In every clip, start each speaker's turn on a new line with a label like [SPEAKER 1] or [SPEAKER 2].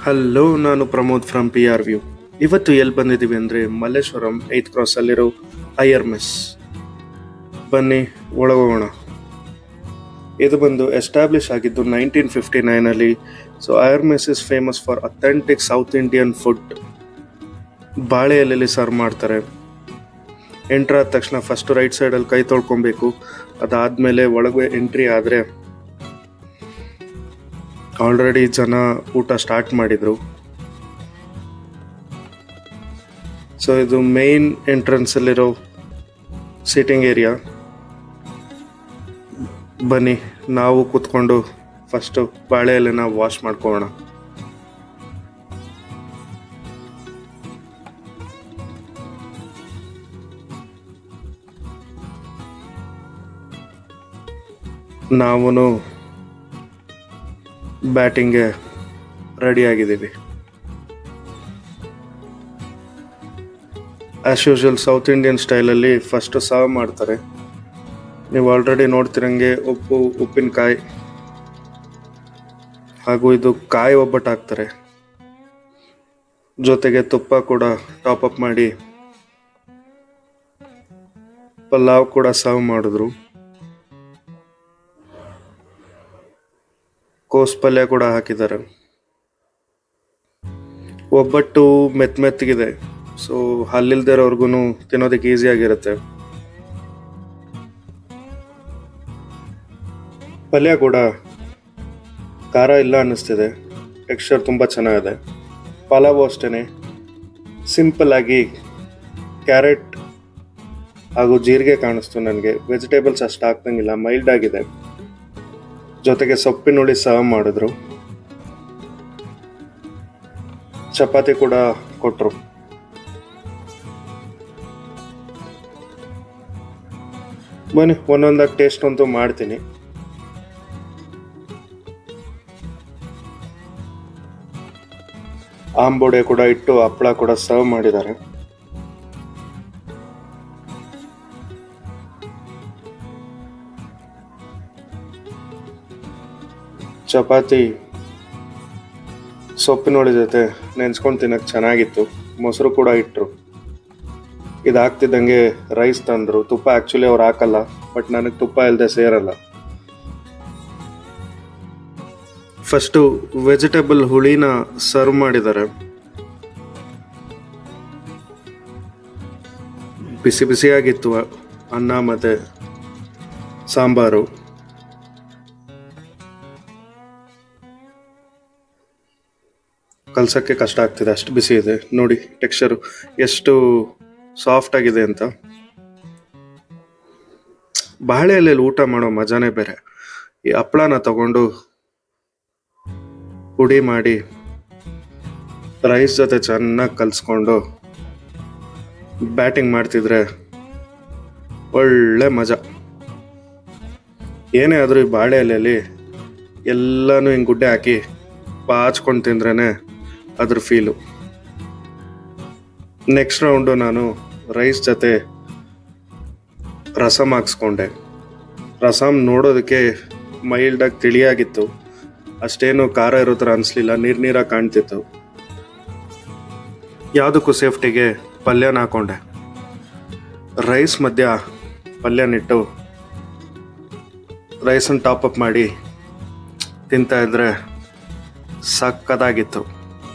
[SPEAKER 1] hello ನಾನು Pramod from P R view ಇವತ್ತು ಎಲ್ಲಿ ಬಂದಿದ್ದೀವಿ ಅಂದರೆ ಮಲ್ಲೇಶ್ವರಂ ಏತ್ ಕ್ರಾಸಲ್ಲಿರೋ ಐಯರ್ ಮೆಸ್ ಬನ್ನಿ ಒಳಗೋಗೋಣ ಇದು ಬಂದು ಎಸ್ಟಾಬ್ಲಿಷ್ ಆಗಿದ್ದು ನೈನ್ಟೀನ್ ಫಿಫ್ಟಿ ನೈನಲ್ಲಿ so Iyer mess is famous for authentic south Indian food ಬಾಳೆ ಎಲೆಯಲ್ಲಿ ಸರ್ವ್ ಮಾಡ್ತಾರೆ ಎಂಟ್ರ್ ಆದ ತಕ್ಷಣ ಫಸ್ಟ್ ರೈಟ್ ಸೈಡಲ್ಲಿ ಕೈ ತೊಳ್ಕೊಬೇಕು ಅದಾದಮೇಲೆ ಒಳಗೆ ಎಂಟ್ರಿ ಆದರೆ ಆಲ್ರೆಡಿ ಜನ ಊಟ ಸ್ಟಾರ್ಟ್ ಮಾಡಿದ್ರು ಸೊ ಇದು ಮೇನ್ ಎಂಟ್ರೆನ್ಸಲ್ಲಿರೋ ಸಿಟ್ಟಿಂಗ್ ಏರಿಯಾ ಬನ್ನಿ ನಾವು ಕೂತ್ಕೊಂಡು ಫಸ್ಟು ಬಾಳೆ ಎಲೆನ ವಾಶ್ ಮಾಡ್ಕೊಳ್ಳೋಣ ನಾವು ಬ್ಯಾಟಿಂಗ್ಗೆ ರೆಡಿ ಆಗಿದ್ದೀವಿ ಆ್ಯಸ್ ಯೂಶುವಲ್ ಸೌತ್ ಇಂಡಿಯನ್ ಸ್ಟೈಲಲ್ಲಿ ಫಸ್ಟು ಸರ್ವ್ ಮಾಡ್ತಾರೆ ನೀವು ಆಲ್ರೆಡಿ ನೋಡ್ತಿರಂಗೆ ಉಪ್ಪು ಉಪ್ಪಿನಕಾಯಿ ಹಾಗೂ ಇದು ಕಾಯಿ ಒಬ್ಬಟ್ಟು ಹಾಕ್ತಾರೆ ಜೊತೆಗೆ ತುಪ್ಪ ಕೂಡ ಟಾಪ್ ಅಪ್ ಮಾಡಿ ಪಲಾವ್ ಕೂಡ ಸರ್ವ್ ಮಾಡಿದ್ರು ಕೋಸ್ ಪಲ್ಯ ಕೂಡ ಹಾಕಿದ್ದಾರೆ ಒಬ್ಬಟ್ಟು ಮೆತ್ ಮೆತ್ತಗಿದೆ ಸೊ ಹಲ್ಲಿಲ್ದಿರೋರ್ಗು ತಿನ್ನೋದಕ್ಕೆ ಈಸಿ ಆಗಿರುತ್ತೆ ಪಲ್ಯ ಕೂಡ ಖಾರ ಇಲ್ಲ ಅನ್ನಿಸ್ತಿದೆ ಟೆಕ್ಸ್ಚರ್ ತುಂಬ ಚೆನ್ನಾಗಿದೆ ಪಲಾವು ಅಷ್ಟೇ ಸಿಂಪಲ್ ಆಗಿ ಕ್ಯಾರೆಟ್ ಹಾಗೂ ಜೀರಿಗೆ ಕಾಣಿಸ್ತು ನನಗೆ ವೆಜಿಟೇಬಲ್ಸ್ ಅಷ್ಟು ಹಾಕ್ದಂಗಿಲ್ಲ ಮೈಲ್ಡ್ ಆಗಿದೆ ಜೊತೆಗೆ ಸೊಪ್ಪಿನುಳ್ಳಿ ಸರ್ವ್ ಮಾಡಿದ್ರು ಚಪಾತಿ ಕೂಡ ಕೊಟ್ರು ಬನ್ನಿ ಒಂದೊಂದಾಗಿ ಟೇಸ್ಟ್ ಅಂತೂ ಮಾಡ್ತೀನಿ ಆಂಬೋಡೆ ಕೂಡ ಇಟ್ಟು ಹಪ್ಪಳ ಕೂಡ ಸರ್ವ್ ಮಾಡಿದ್ದಾರೆ ಚಪಾತಿ ಸೊಪ್ಪಿನೊಳಿ ಜೊತೆ ನೆನ್ಸ್ಕೊಂಡು ತಿನ್ನಕ್ಕೆ ಚೆನ್ನಾಗಿತ್ತು ಮೊಸರು ಕೂಡ ಇಟ್ಟರು ಇದು ಹಾಕ್ತಿದ್ದಂಗೆ ರೈಸ್ ತಂದರು ತುಪ್ಪ ಆ್ಯಕ್ಚುಲಿ ಅವ್ರು ಹಾಕಲ್ಲ ಬಟ್ ನನಗೆ ತುಪ್ಪ ಇಲ್ಲದೆ ಸೇರಲ್ಲ ಫಸ್ಟು ವೆಜಿಟೇಬಲ್ ಹುಳಿನ ಸರ್ವ್ ಮಾಡಿದ್ದಾರೆ ಬಿಸಿ ಬಿಸಿಯಾಗಿತ್ತು ಅನ್ನ ಮತ್ತು ಸಾಂಬಾರು ಕಲ್ಸಕ್ಕೆ ಕಷ್ಟ ಆಗ್ತಿದೆ ಅಷ್ಟು ಬಿಸಿ ಇದೆ ನೋಡಿ ಟೆಕ್ಸ್ಚರು ಎಷ್ಟು ಸಾಫ್ಟ್ ಆಗಿದೆ ಅಂತ ಬಾಳೆ ಎಲೆಯಲ್ಲಿ ಊಟ ಮಾಡೋ ಮಜಾನೇ ಬೇರೆ ಈ ಹಪ್ಪಳನ ತಗೊಂಡು ಪುಡಿ ಮಾಡಿ ರೈಸ್ ಜೊತೆ ಚೆನ್ನಾಗಿ ಕಲಿಸ್ಕೊಂಡು ಬ್ಯಾಟಿಂಗ್ ಮಾಡ್ತಿದ್ರೆ ಒಳ್ಳೆ ಮಜಾ ಏನೇ ಆದರೂ ಈ ಬಾಳೆ ಎಲೆಯಲ್ಲಿ ಎಲ್ಲನೂ ಹಿಂಗೆ ಗುಡ್ಡೆ ಹಾಕಿ ಬಾಚ್ಕೊಂಡು ತಿಂದ್ರೇ ಅದ್ರ ಫೀಲು ನೆಕ್ಸ್ಟ್ ರೌಂಡು ನಾನು ರೈಸ್ ಜೊತೆ ರಸಮ್ ಹಾಕ್ಸ್ಕೊಂಡೆ ರಸಮ್ ನೋಡೋದಕ್ಕೆ ಮೈಲ್ಡಾಗಿ ತಿಳಿಯಾಗಿತ್ತು ಅಷ್ಟೇನು ಖಾರ ಇರೋ ಥರ ಅನಿಸ್ಲಿಲ್ಲ ನೀರು ನೀರಾಗಿ ಕಾಣ್ತಿತ್ತು ಯಾವುದಕ್ಕೂ ಸೇಫ್ಟಿಗೆ ಪಲ್ಯನ ಹಾಕೊಂಡೆ ರೈಸ್ ಮಧ್ಯ ಪಲ್ಯನಿಟ್ಟು ರೈಸನ್ನು ಟಾಪ್ ಅಪ್ ಮಾಡಿ ತಿಂತಾ ಇದ್ರೆ ಸಕ್ಕತ್ತಾಗಿತ್ತು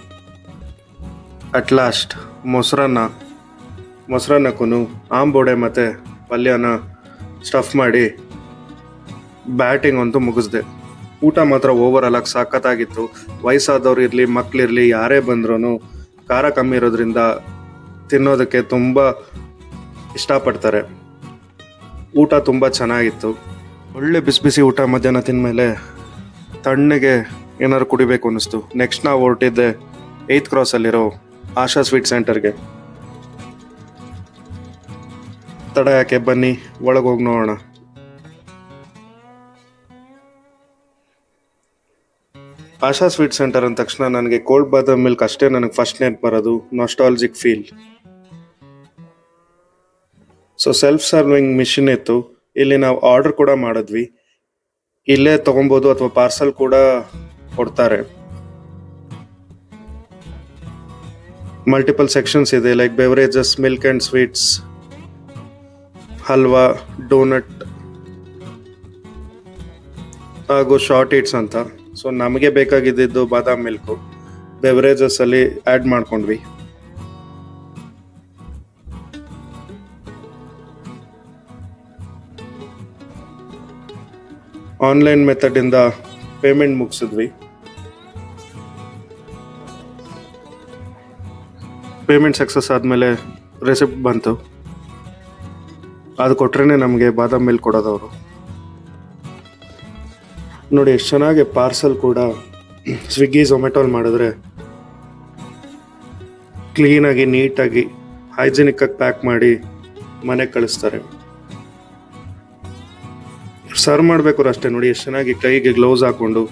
[SPEAKER 1] ಅಟ್ ಲಾಸ್ಟ್ ಮೊಸರನ್ನ ಮೊಸರನ್ನಕ್ಕೂ ಆಂಬೋಡೆ ಮತ್ತು ಪಲ್ಯನ ಸ್ಟಫ್ ಮಾಡಿ ಬ್ಯಾಟಿಂಗ್ ಅಂತೂ ಮುಗಿಸ್ದೆ ಊಟ ಮಾತ್ರ ಓವರ್ ಆಗಿ ಸಖತ್ತಾಗಿತ್ತು ವಯಸ್ಸಾದವ್ರು ಇರಲಿ ಮಕ್ಕಳಿರಲಿ ಯಾರೇ ಬಂದ್ರೂ ಖಾರ ಕಮ್ಮಿ ಇರೋದ್ರಿಂದ ತಿನ್ನೋದಕ್ಕೆ ತುಂಬ ಇಷ್ಟಪಡ್ತಾರೆ ಊಟ ತುಂಬ ಚೆನ್ನಾಗಿತ್ತು ಒಳ್ಳೆ ಬಿಸಿ ಬಿಸಿ ಊಟ ಮಧ್ಯಾಹ್ನ ತಿಂದಮೇಲೆ ತಣ್ಣಗೆ ಏನಾದ್ರು ಕುಡಿಬೇಕು ಅನ್ನಿಸ್ತು ನೆಕ್ಸ್ಟ್ ನಾವು ಹೊರಟಿದ್ದೆ ಏಯ್ತ್ ಕ್ರಾಸಲ್ಲಿರೋ ಆಶಾ ಸ್ವೀಟ್ ಸೆಂಟರ್ಗೆ ತಡ ಯಾಕೆ ಬನ್ನಿ ಒಳಗೆ ಹೋಗಿ ನೋಡೋಣ ಆಶಾ ಸ್ವೀಟ್ ಸೆಂಟರ್ ಅಂದ ತಕ್ಷಣ ನನಗೆ ಕೋಲ್ಡ್ ಬಾದಾಮ್ ಮಿಲ್ಕ್ ಅಷ್ಟೇ ನನಗೆ ಫಸ್ಟ್ ನೆನಪು ಬರೋದು nostalgic feel so self serving machine ಇತ್ತು ಇಲ್ಲಿ ನಾವು ಆರ್ಡರ್ ಕೂಡ ಮಾಡಿದ್ವಿ ಇಲ್ಲೇ ತಗೊಬೋದು ಅಥವಾ ಪಾರ್ಸಲ್ ಕೂಡ ಕೊಡ್ತಾರೆ ಮಲ್ಟಿಪಲ್ ಸೆಕ್ಷನ್ಸ್ ಇದೆ like beverages milk and sweets halwa donut ಹಾಗೂ ಶಾರ್ಟ್ ಈಟ್ಸ್ ಅಂತ ಸೊ ನಮಗೆ ಬೇಕಾಗಿದ್ದು ಬಾದಾಮ್ ಮಿಲ್ಕು ಬೆವರೇಜಸ್ ಅಲ್ಲಿ ಆ್ಯಡ್ ಮಾಡ್ಕೊಂಡ್ವಿ ಆನ್ಲೈನ್ ಮೆಥಡಿಂದ ಪೇಮೆಂಟ್ ಮುಗಿಸಿದ್ವಿ ಪೇಮೆಂಟ್ ಸಕ್ಸಸ್ ಆದಮೇಲೆ ರೆಸಿಪ್ಟ್ ಬಂತು ಅದು ಕೊಟ್ರೇ ನಮಗೆ ಬಾದಾಮ್ ಮಿಲ್ಕ್ ಕೊಡೋದವರು ನೋಡಿ ಎಷ್ಟು ಚೆನ್ನಾಗಿ ಪಾರ್ಸಲ್ ಕೂಡ ಸ್ವಿಗ್ಗಿ ಝೊಮ್ಯಾಟೋಲ್ ಮಾಡಿದ್ರೆ ಕ್ಲೀನಾಗಿ ನೀಟಾಗಿ ಹೈಜಿನಿಕ್ಕಾಗಿ ಪ್ಯಾಕ್ ಮಾಡಿ ಮನೆಗೆ ಕಳಿಸ್ತಾರೆ ಸರ್ವ್ ಮಾಡಬೇಕು ಅಷ್ಟೇ ನೋಡಿ ಎಷ್ಟು ಚೆನ್ನಾಗಿ ಕೈಗೆ ಗ್ಲೌಸ್ ಹಾಕೊಂಡು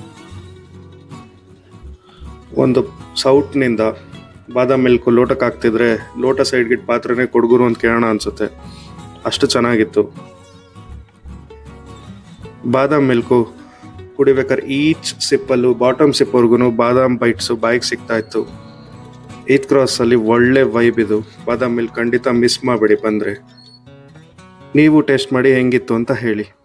[SPEAKER 1] ಒಂದು ಸೌಟ್ನಿಂದ ಬಾದಾಮ್ ಮಿಲ್ಕು ಲೋಟಕ್ಕೆ ಹಾಕ್ತಿದ್ರೆ ಲೋಟ ಸೈಡ್ಗಿಟ್ಟು ಪಾತ್ರೆನೇ ಕೊಡ್ಗುರು ಅಂತ ಕೇಳೋಣ ಅನ್ಸುತ್ತೆ ಅಷ್ಟು ಚೆನ್ನಾಗಿತ್ತು ಬಾದಾಮ್ ಮಿಲ್ಕು ಕುಡಿಬೇಕಾದ್ರೆ ಈಚ್ ಸಿಪ್ಪಲ್ಲೂ ಬಾಟಮ್ ಸಿಪ್ವರ್ಗು ಬಾದಾಮ್ ಬೈಟ್ಸು ಬಾಯಿಗೆ ಸಿಗ್ತಾ ಇತ್ತು ಈತ್ ಕ್ರಾಸಲ್ಲಿ ಒಳ್ಳೆ ವೈಬ್ ಇದು ಬಾದಾಮ್ ಮಿಲ್ಕ್ ಖಂಡಿತ ಮಿಸ್ ಮಾಡಬೇಡಿ ಬಂದರೆ ನೀವು ಟೇಸ್ಟ್ ಮಾಡಿ ಹೆಂಗಿತ್ತು ಅಂತ ಹೇಳಿ